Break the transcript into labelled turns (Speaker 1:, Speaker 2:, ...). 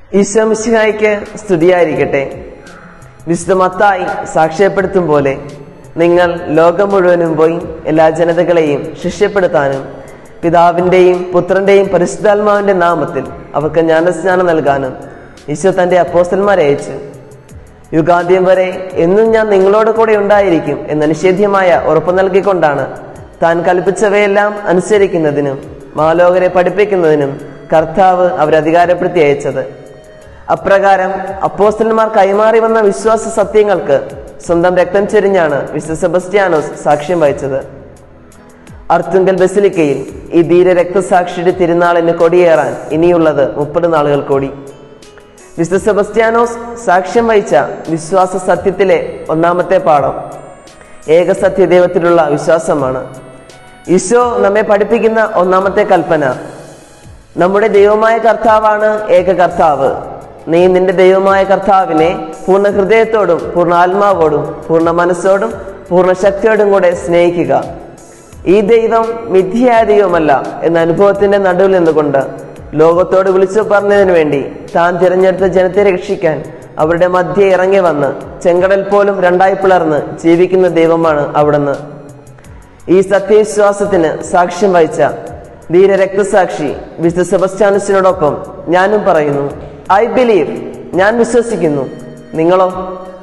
Speaker 1: ഈശോമിശിഹായിക്ക് സ്തുതിയായിരിക്കട്ടെ വിശുദ്ധ മത്തായി സാക്ഷ്യപ്പെടുത്തും പോലെ നിങ്ങൾ ലോകം മുഴുവനും പോയി എല്ലാ ജനതകളെയും ശിഷ്യപ്പെടുത്താനും പിതാവിൻ്റെയും പുത്രൻ്റെയും പരിശുദ്ധാത്മാവിൻ്റെ നാമത്തിൽ അവർക്ക് ജ്ഞാനസ്നാനം നൽകാനും ഈശോ തൻ്റെ അപ്പോസ്റ്റന്മാരെ അയച്ചു യുഗാന്ത്യം വരെ എന്നും ഞാൻ നിങ്ങളോട് കൂടെ ഉണ്ടായിരിക്കും എന്ന നിഷേധ്യമായ ഉറപ്പ് നൽകിക്കൊണ്ടാണ് താൻ കൽപ്പിച്ചവയെല്ലാം അനുസരിക്കുന്നതിനും മാലോകരെ പഠിപ്പിക്കുന്നതിനും കർത്താവ് അവരെ അധികാരപ്പെടുത്തി അയച്ചത് അപ്രകാരം അപ്പോസ്റ്റലന്മാർ കൈമാറി വന്ന വിശ്വാസ സത്യങ്ങൾക്ക് സ്വന്തം രക്തം ചെരിഞ്ഞാണ് വിശുദ്ധ സെബസ്ത്യാനോസ് സാക്ഷ്യം വഹിച്ചത് അർത്തുങ്കൽ ബസിലിക്കയിൽ ഈ ധീര രക്തസാക്ഷിയുടെ തിരുനാളിന് കൊടിയേറാൻ ഇനിയുള്ളത് മുപ്പത് നാളുകൾ കൂടി വിശുദ്ധ സെബസ്ത്യാനോസ് സാക്ഷ്യം വഹിച്ച വിശ്വാസ സത്യത്തിലെ ഒന്നാമത്തെ പാഠം ഏകസത്യ ദൈവത്തിലുള്ള വിശ്വാസമാണ് ഈശോ നമ്മെ പഠിപ്പിക്കുന്ന ഒന്നാമത്തെ കൽപ്പന നമ്മുടെ ദൈവമായ കർത്താവാണ് ഏക കർത്താവ് നീ നിന്റെ ദൈവമായ കർത്താവിനെ പൂർണ്ണ ഹൃദയത്തോടും പൂർണ്ണ ആത്മാവോടും പൂർണ്ണ മനസ്സോടും പൂർണ്ണ ശക്തിയോടും കൂടെ സ്നേഹിക്കുക ഈ ദൈവം മിഥ്യയായ ദൈവമല്ല എന്ന അനുഭവത്തിന്റെ നടുവിൽ നിന്നുകൊണ്ട് ലോകത്തോട് വിളിച്ചു പറഞ്ഞതിനു വേണ്ടി താൻ തിരഞ്ഞെടുത്ത ജനത്തെ രക്ഷിക്കാൻ അവരുടെ മധ്യ ഇറങ്ങി വന്ന് ചെങ്കടൽ പോലും രണ്ടായി പിളർന്ന് ജീവിക്കുന്ന ദൈവമാണ് അവിടുന്ന് ഈ സത്യവിശ്വാസത്തിന് സാക്ഷ്യം വഹിച്ച ധീര രക്തസാക്ഷി വിശുദ്ധ സെബസ്റ്റാനുസിനോടൊപ്പം ഞാനും പറയുന്നു ഐ ബിലീവ് ഞാൻ വിശ്വസിക്കുന്നു നിങ്ങളോ